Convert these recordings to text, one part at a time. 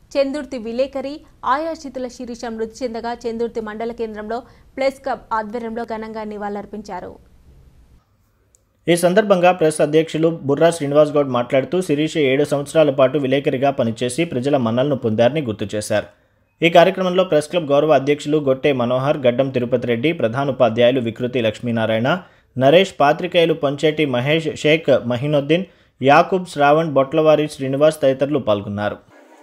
చందుర్తి విలేకరి ఆయాచితుల శిరీష మృతి చెందగా చందుర్తి మండల కేంద్రంలో ప్రెస్ క్లబ్ ఆధ్వర్యంలో ఘనంగా నివాళులర్పించారు ఈ సందర్భంగా ప్రెస్ అధ్యక్షులు బుర్రా శ్రీనివాస్ గౌడ్ మాట్లాడుతూ శిరీష ఏడు సంవత్సరాల పాటు విలేకరిగా పనిచేసి ప్రజల మన్నలను పొందారని గుర్తు చేశారు ఈ కార్యక్రమంలో ప్రెస్ క్లబ్ గౌరవ అధ్యక్షులు గొట్టె మనోహర్ గడ్డం తిరుపతి రెడ్డి ప్రధానోపాధ్యాయులు వికృతి లక్ష్మీనారాయణ నరేష్ పాత్రికేయులు పొంచేటి మహేష్ షేక్ మహినుద్దీన్ యాకూబ్ శ్రావణ్ బొట్లవారి శ్రీనివాస్ తదితరులు పాల్గొన్నారు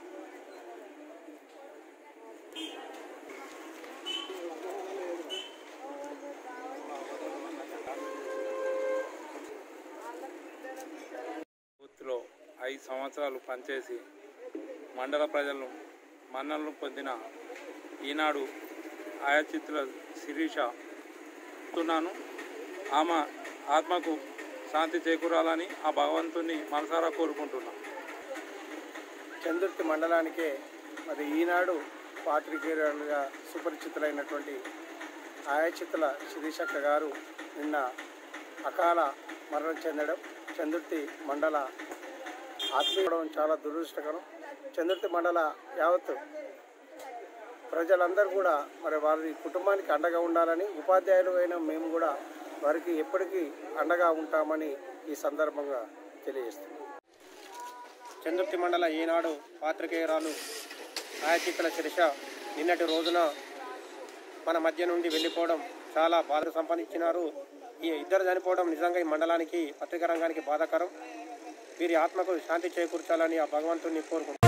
బూత్లో ఐదు సంవత్సరాలు పనిచేసి మండల ప్రజలను మన్ననలు పొందిన ఈనాడు ఆయాచిత్తుల శిరీష తున్నాను ఆమె ఆత్మకు శాంతి చేకూరాలని ఆ భగవంతుని మనసారా కోరుకుంటున్నాను చందుర్తి మండలానికే మరి ఈనాడు పాత్రికేయులుగా సుపరిచితులైనటువంటి ఆయాచితుల శిరీషక్క గారు నిన్న అకాల మరణం చెందడం చందుర్తి మండల ఆత్మీయడం చాలా దురదృష్టకరం చందుర్తి మండల యావత్తు ప్రజలందరూ కూడా మరి వారి కుటుంబానికి అండగా ఉండాలని ఉపాధ్యాయులు అయిన మేము కూడా వారికి ఎప్పటికీ అండగా ఉంటామని ఈ సందర్భంగా తెలియజేస్తున్నాం చందుర్తి మండల ఈనాడు పాత్రికేయురాలు ఆయచిత్తుల శిరీష నిన్నటి రోజున మన మధ్య నుండి వెళ్ళిపోవడం చాలా బాధ సంపాదించినారు ఈ ఇద్దరు చనిపోవడం నిజంగా ఈ మండలానికి పత్రికా రంగానికి బాధాకరం వీరి ఆత్మకు శాంతి చేకూర్చాలని ఆ భగవంతుని కోరుకుంటున్నాను